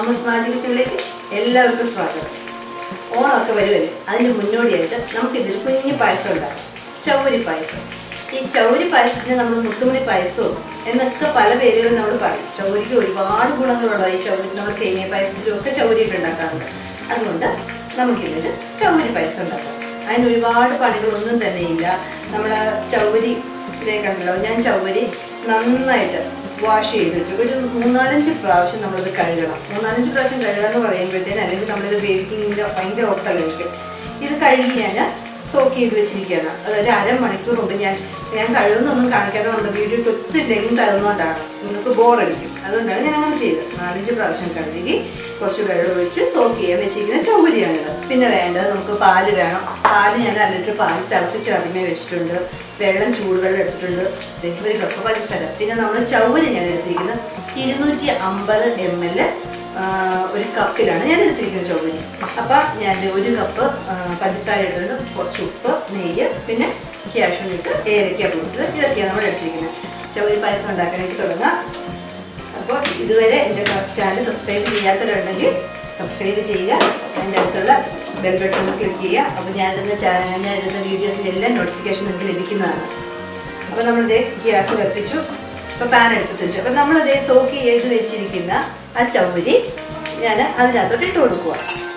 മാമസ് magic കിച്ചണിലേക്ക് എല്ലാവർക്കും സ്വാഗതം ഓണമൊക്കെ വരുമല്ലേ അതിന് മുന്നോടിയായിട്ട് നമുക്കിതിൽ കുഞ്ഞു പായസം ഉണ്ടാക്കാം ചൗരി പായസം ഈ ചൗരി പായസത്തിന് നമ്മൾ മുത്തുമണി പായസവും എന്നൊക്കെ പല പേരുകളും നമ്മൾ പറയും ചൗരിക്ക് ഒരുപാട് ഗുണങ്ങളുള്ളത് ഈ ചൗരി നമ്മൾ സേമിയ പായസത്തിലും ഒക്കെ ചൗരിയൊക്കെ ഉണ്ടാക്കാറുണ്ട് അതുകൊണ്ട് നമുക്കിതിൽ ചൗരി പായസം ഉണ്ടാക്കാം അതിന് ഒരുപാട് പണികളൊന്നും തന്നെയില്ല നമ്മൾ ചൗരി ഇതേ കണ്ടല്ലോ ഞാൻ ചൗരി നന്നായിട്ട് വാഷ് ചെയ്ത് വെച്ചു ഒരു മൂന്നാലഞ്ച് പ്രാവശ്യം നമ്മളത് കഴുകണം മൂന്നാലഞ്ച് പ്രാവശ്യം കഴുകുക എന്ന് പറയുമ്പോഴത്തേന് അല്ലെങ്കിൽ നമ്മളിത് വേവിക്കുന്നതിൻ്റെ ഭയങ്കര ഒട്ടലായിരിക്കും ഇത് കഴുകി ഞാൻ സോക്ക് ചെയ്ത് വെച്ചിരിക്കുകയാണ് അത് ഒരു അരമണിക്കൂർ മുമ്പ് ഞാൻ ഞാൻ കഴുകുന്നൊന്നും കാണിക്കാതെ നമ്മുടെ വീഡിയോയ്ക്ക് ഒത്തിരി ലെങ്ത് ആകുന്നതുകൊണ്ടാണ് നിങ്ങൾക്ക് ബോറടിക്കും അതുകൊണ്ടാണ് ഞാൻ അങ്ങനെ ചെയ്തത് നാലഞ്ച് പ്രാവശ്യം കഴുകി കുറച്ച് വെള്ളം ഒഴിച്ച് സോക്ക് ചെയ്യാൻ വെച്ചിരിക്കുന്ന ചൗകരിയാണിത് പിന്നെ വേണ്ടത് നമുക്ക് പാല് വേണം പാല് ഞാൻ അര ലിറ്റർ പാല് തിളപ്പിച്ച് ആദ്യമേ വെച്ചിട്ടുണ്ട് വെള്ളം ചൂടുവെള്ളം എടുത്തിട്ടുണ്ട് ദേ ഒരു കപ്പ് പഞ്ചസാര പിന്നെ നമ്മൾ ചൗരി ഞാൻ എടുത്തിരിക്കുന്നത് ഇരുന്നൂറ്റി അമ്പത് എം എൽ ഒരു കപ്പിലാണ് ഞാൻ എടുത്തിരിക്കുന്നത് ചൗരി അപ്പം ഞാൻ ഒരു കപ്പ് ആ, പഞ്ചസാര എടുത്തിട്ടുണ്ട് കുറച്ച് ഉപ്പ് നെയ്യ് പിന്നെ ക്യാഷ് ഇട്ട് ഏലക്ക ജ്യൂസിൽ ഇതൊക്കെയാണ് നമ്മൾ എടുത്തിരിക്കുന്നത് ചൗരി പായസം ഉണ്ടാക്കാനായിട്ട് തുടങ്ങാം അപ്പോൾ ഇതുവരെ എൻ്റെ ചാനൽ സബ്സ്ക്രൈബ് ചെയ്യാത്തവരുണ്ടെങ്കിൽ സബ്സ്ക്രൈബ് ചെയ്യുക അതിൻ്റെ അടുത്തുള്ള ബെൽ ബട്ടൺ ക്ലിക്ക് ചെയ്യുക അപ്പോൾ ഞാൻ ഇടുന്ന ചാനൽ ഞാൻ ഇടുന്ന വീഡിയോസിൻ്റെ എല്ലാം നോട്ടിഫിക്കേഷൻ നിങ്ങൾക്ക് ലഭിക്കുന്നതാണ് അപ്പോൾ നമ്മളിത് ഗ്യാസ് കത്തിച്ചു ഇപ്പോൾ പാൻ എടുത്ത് വെച്ചു അപ്പോൾ നമ്മളിത് സോക്ക് ചെയ്ത് വെച്ചിരിക്കുന്ന ആ ചൗരി ഞാൻ അതിനകത്തോട്ട് ഇട്ട് കൊടുക്കുക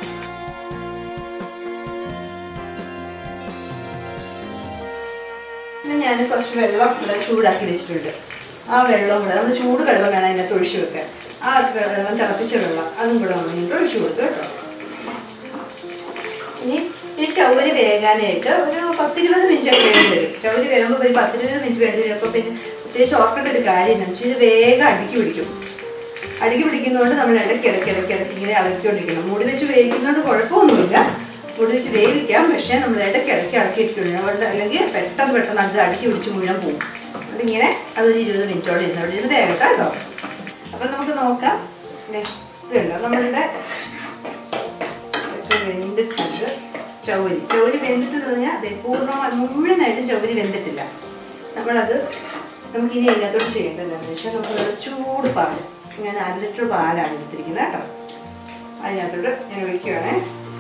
പിന്നെ ഞാൻ കുറച്ച് വെള്ളം ഇവിടെ ചൂടാക്കി വെച്ചിട്ടുണ്ട് ആ വെള്ളം കൂടെ നമ്മൾ ചൂട് വെള്ളം വേണം അതിനകത്ത് ഒഴിച്ചു വെക്കാൻ ആ വെള്ളം തിളപ്പിച്ച വെള്ളം അതും കൂടെ നമ്മൾ ഇതിനകത്ത് ഒഴിച്ചു കൊടുക്കുക കേട്ടോ ഇനി ഈ ചൗരി വേകാനായിട്ട് ഒരു പത്തിരുപത് മിനിറ്റ് ഒക്കെ വേണ്ടി വരും ചൗരി വേകുമ്പോൾ ഒരു പത്തിരുപത് മിനിറ്റ് വേണ്ടി വരും അപ്പോൾ പിന്നെ ഒത്തിരി ചോർക്കേണ്ട ഒരു കാര്യം എന്താണെന്ന് വെച്ചാൽ ഇത് വേഗം അടുക്കി പിടിക്കും അടുക്കി പിടിക്കുന്നതുകൊണ്ട് നമ്മൾ ഇടയ്ക്ക് ഇടയ്ക്ക് ഇടയ്ക്ക് ഇടയ്ക്ക് ഇങ്ങനെ ഇളക്കിക്കൊണ്ടിരിക്കണം മുടി വെച്ച് വേവിക്കുന്നതുകൊണ്ട് കുഴപ്പമൊന്നുമില്ല മുടി വെച്ച് വേവിക്കാം പക്ഷേ നമ്മൾ ഇടയ്ക്ക് ഇടയ്ക്ക് ഇളക്കിയിട്ടില്ല അതുകൊണ്ട് അല്ലെങ്കിൽ പെട്ടെന്ന് പെട്ടെന്ന് അത് അടുക്കി പിടിച്ച് മുഴുവൻ പോകും അതിങ്ങനെ അതൊരു ഇരുപത് മിനിറ്റോടെ ഇരുന്നോടെ ഇത് വേഗം കേട്ടോ അപ്പം നമുക്ക് നോക്കാം ദേ, ഇതുണ്ടോ നമ്മളുടെ ഇത് വെന്തിട്ടുണ്ട് ചൗരി ചൗരി വെന്തിട്ടുണ്ടെന്ന് പറഞ്ഞാൽ അതെ പൂർണ്ണമായി മുഴുവനായിട്ട് ചൗരി വെന്തിട്ടില്ല നമ്മളത് നമുക്ക് ഇനി അതിനകത്തോട്ട് ചെയ്യേണ്ടത് എന്താണെന്ന് വെച്ചാൽ നമുക്ക് നല്ല ചൂട് പാൽ ഞാൻ അര ലിറ്റർ പാലാണ് എടുത്തിരിക്കുന്നത് കേട്ടോ അതിനകത്തോട്ട് ഞാൻ ഒഴിക്കുകയാണേ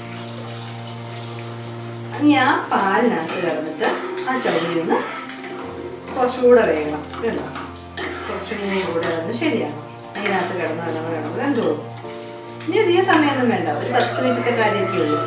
ഇനി ആ പാലിനകത്ത് കിടന്നിട്ട് ആ ചൗരി ഒന്ന് കുറച്ചുകൂടെ വേകണം കേട്ടോ കുറച്ചുകൂടി കൂടെ ഒന്ന് ശരിയാകണം അതിനകത്ത് കിടന്ന് കിടന്ന് കിടന്ന് വെന്തോളും ഇനി അധികം സമയമൊന്നും വേണ്ട ഒരു പത്ത് മിനിറ്റത്തെ കാര്യമൊക്കെ ഉള്ളൂ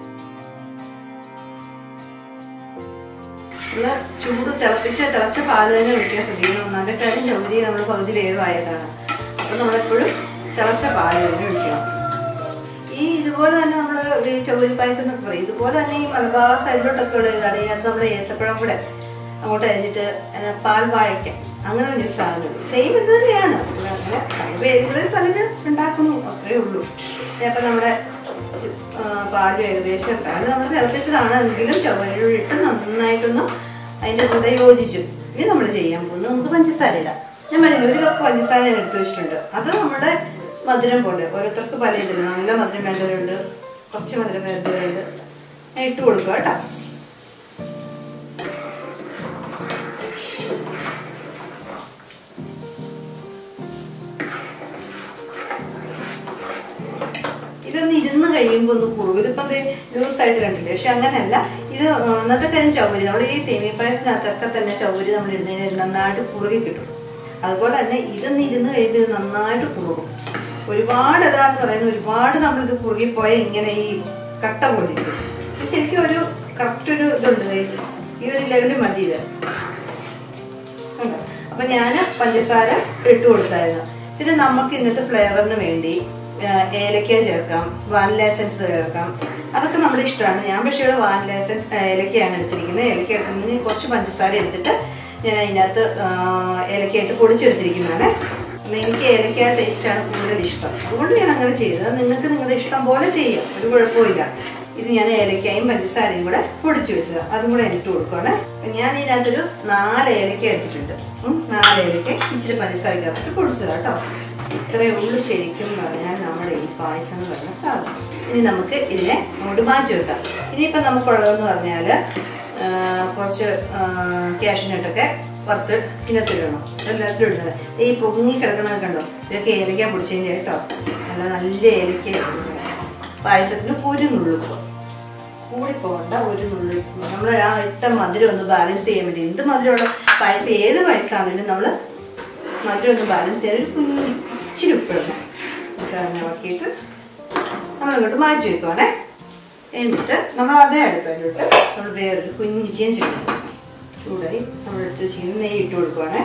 ഉള്ള ചൂട് തിളപ്പിച്ച് തിളച്ച പാല് തന്നെ ഒഴിക്കാൻ ശ്രദ്ധിക്കണം ഒന്നാമത്തെ കാര്യം ചൗരി നമ്മൾ പകുതി വേവായതാണ് അപ്പോൾ നമ്മളെപ്പോഴും തിളച്ച പാല് തന്നെ ഒഴിക്കണം ഈ ഇതുപോലെ തന്നെ നമ്മൾ ഈ ചൗരി പായസം എന്നൊക്കെ പറയും ഇതുപോലെ തന്നെ ഈ മലബാർ സൈഡിലോട്ടൊക്കെ ഉള്ള ഇതാണ് ഇതിനകത്ത് നമ്മുടെ ഏത്തപ്പഴം കൂടെ അങ്ങോട്ട് അരിഞ്ഞിട്ട് അതിന് പാൽ വാഴയ്ക്ക അങ്ങനെ ഒരു സാധനം സെയിം ഇത് തന്നെയാണ് അങ്ങനെ പല പേരുകളിൽ പലരും ഉണ്ടാക്കുന്നു അത്രേ ഉള്ളൂ അപ്പം നമ്മുടെ ആ, പാലും ഏകദേശം പാല് നമ്മൾ തിളപ്പിച്ചതാണ് എങ്കിലും ചുവരിൽ ഇട്ട് നന്നായിട്ടൊന്ന് അതിൻ്റെ കൂടെ യോജിച്ചു ഇത് നമ്മൾ ചെയ്യാൻ പോകുന്നത് നമുക്ക് പഞ്ചസാര ഇടാം ഞാൻ പറഞ്ഞില്ല ഒരു കപ്പ് പഞ്ചസാര ഞാൻ എടുത്തു വെച്ചിട്ടുണ്ട് അത് നമ്മുടെ മധുരം പോലെ ഓരോരുത്തർക്ക് പല ഇതിലും നല്ല മധുരം വേണ്ടവരുണ്ട് കുറച്ച് മധുരം വേണ്ടവരുണ്ട് ഞാൻ ഇട്ട് കൊടുക്കുക കേട്ടോ ഇതൊന്ന് ഇരുന്ന് കഴിയുമ്പോൾ ഒന്ന് കുറുകും ഇതിപ്പം ലൂസായിട്ട് കണ്ടില്ലേ പക്ഷെ അങ്ങനെയല്ല ഇത് അന്നത്തെ കാര്യം ചൗരി നമ്മൾ ഈ സേമിയ പായസത്തിനകത്തൊക്കെ തന്നെ ചൗരി നമ്മൾ ഇടുന്നതിന് നന്നായിട്ട് കുറുകി കിട്ടും അതുപോലെ തന്നെ ഇതൊന്ന് ഇരുന്ന് കഴിയുമ്പോൾ ഇത് നന്നായിട്ട് കുറുകും ഒരുപാട് അതാന്ന് പറയുന്നത് ഒരുപാട് നമ്മളിത് കുറുകിപ്പോയ ഇങ്ങനെ ഈ കട്ട പോലെ ഇരിക്കും ഇത് ശരിക്കും ഒരു കറക്റ്റ് ഒരു ഇതുണ്ട് ദേ. ഈ ഒരു ലെവല് മതി ഇത് ഉണ്ട്. അപ്പൊ ഞാൻ പഞ്ചസാര ഇട്ട് കൊടുത്തായിരുന്നു പിന്നെ നമുക്ക് ഇന്നത്തെ ഫ്ലേവറിന് വേണ്ടി ആ, ഏലക്ക ചേർക്കാം വാനില എസൻസ് ചേർക്കാം അതൊക്കെ നമ്മുടെ ഇഷ്ടമാണ് ഞാൻ പക്ഷേ ഇവിടെ വാനില എസൻസ് ഏലക്കയാണ് എടുത്തിരിക്കുന്നത് ഏലക്ക എടുക്കുന്നതിന് കുറച്ച് പഞ്ചസാര എടുത്തിട്ട് ഞാൻ അതിനകത്ത് ആ, ഏലക്കയായിട്ട് പൊടിച്ചെടുത്തിരിക്കുന്നതാണ് അപ്പം എനിക്ക് ഏലക്ക ടേസ്റ്റാണ് കൂടുതൽ ഇഷ്ടം അതുകൊണ്ട് ഞാൻ അങ്ങനെ ചെയ്തത് അത് നിങ്ങൾക്ക് നിങ്ങളുടെ ഇഷ്ടം പോലെ ചെയ്യാം ഒരു കുഴപ്പമില്ല ഇത് ഞാൻ ഏലക്കയും പഞ്ചസാരയും കൂടെ പൊടിച്ചു വെച്ചത് അതും കൂടെ ഇട്ട് കൊടുക്കുകയാണ് അപ്പം ഞാൻ ഇതിനകത്തൊരു നാല് ഏലക്ക എടുത്തിട്ടുണ്ട് ഉം, നാല് ഏലക്ക ഇച്ചിരി പഞ്ചസാരക്കകത്തിട്ട് പൊടിച്ചത് കേട്ടോ ഇത്രയേ ഉള്ളൂ ശരിക്കും പറഞ്ഞാൽ നമ്മുടെ ഈ പായസം എന്ന് പറയുന്ന സാധനം ഇനി നമുക്ക് ഇതിനെ അങ്ങോട്ട് മാറ്റി വെക്കാം ഇനിയിപ്പം നമുക്കുള്ളതെന്ന് പറഞ്ഞാൽ കുറച്ച് ക്യാഷിനട്ടൊക്കെ വറുത്ത് ഇതിനകത്തിടണം എല്ലാത്തിലും ഇടണം ഈ പൊങ്ങി കിടക്കുന്നത് കണ്ടോ ഇതൊക്കെ ഏലക്ക പൊടിച്ചതിൻ്റെ കേട്ടോ നല്ല നല്ല ഏലക്ക പായസത്തിന് ഒരു നുള്ളുപ്പ് കൂടി പോകണ്ട ഒരു നുള്ളി നമ്മൾ ആ ഇട്ട മധുരം ഒന്ന് ബാലൻസ് ചെയ്യാൻ വേണ്ടി എന്ത് മധുരമുള്ള പായസം ഏത് പായസമാണെങ്കിലും നമ്മൾ മധുരം ഒന്ന് ബാലൻസ് ചെയ്യാൻ ഒരു കുഞ്ഞ് ഇച്ചിരി ഉപ്പിടണം എന്നിട്ട് അങ്ങനെ ഇളക്കിയിട്ട് നമ്മളിങ്ങോട്ട് മാറ്റി വെക്കുവാണേ എന്നിട്ട് നമ്മൾ അതേ അടുപ്പിലോട്ട് നമ്മൾ വേറൊരു കുഞ്ഞ് ചീൻ ചൂടായി നമ്മളെടുത്ത് ചീന് നെയ്യ് ഇട്ട് കൊടുക്കുവാണേ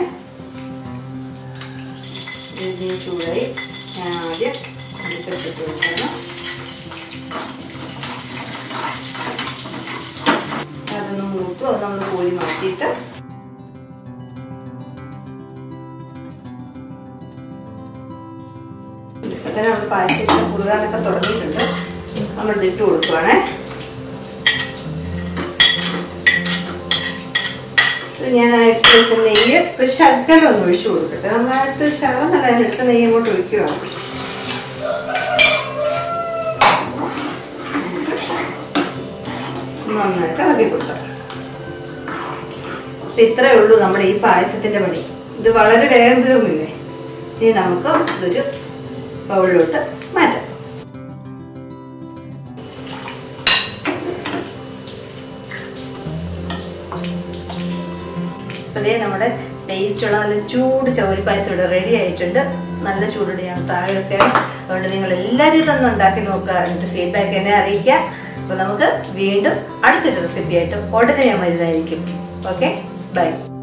നെയ്യ് ചൂടായി ഞാൻ ആദ്യം അടുപ്പിട്ട് കൊടുക്കണം അതൊന്ന് മൂത്തു അത് നമ്മൾ കോരി മാറ്റിയിട്ട് ഇപ്പം തന്നെ നമ്മൾ പായസം കുറുകാനൊക്കെ തുടങ്ങിയിട്ടുണ്ട് നമ്മൾ ഇട്ട് കൊടുക്കുവാണേ ഇത് ഞാൻ എടുത്ത് വെച്ച നെയ്യ് ഒരു ശർക്കര ഒന്ന് ഒഴിച്ചു കൊടുക്കട്ടെ നമ്മൾ അടുത്ത് ശകലം നല്ല എടുത്ത നെയ്യ് അങ്ങോട്ട് ഒഴിക്കുകയാണ് നന്നായിട്ട് ഇളക്കി കൊടുക്കാം അപ്പൊ ഇത്രയേ ഉള്ളൂ നമ്മുടെ ഈ പായസത്തിന്റെ പണി ഇത് വളരെ വേഗം തീർന്നില്ലേ ഇനി നമുക്ക് ഇതൊരു ബൗളിലോട്ട് മാറ്റാം അതേ നമ്മുടെ ടേസ്റ്റുള്ള നല്ല ചൂട് ചവരി പായസം ഇവിടെ റെഡി ആയിട്ടുണ്ട് നല്ല ചൂടുടെയാണ് താഴെയൊക്കെയാണ് അതുകൊണ്ട് നിങ്ങൾ എല്ലാവരും ഇതൊന്ന് ഉണ്ടാക്കി നോക്കുക എന്നിട്ട് ഫീഡ്ബാക്ക് എന്നെ അറിയിക്കുക അപ്പോൾ നമുക്ക് വീണ്ടും അടുത്തൊരു റെസിപ്പി ആയിട്ട് ഉടനെ ഞാൻ വരുന്നതായിരിക്കും ഓക്കെ ബൈ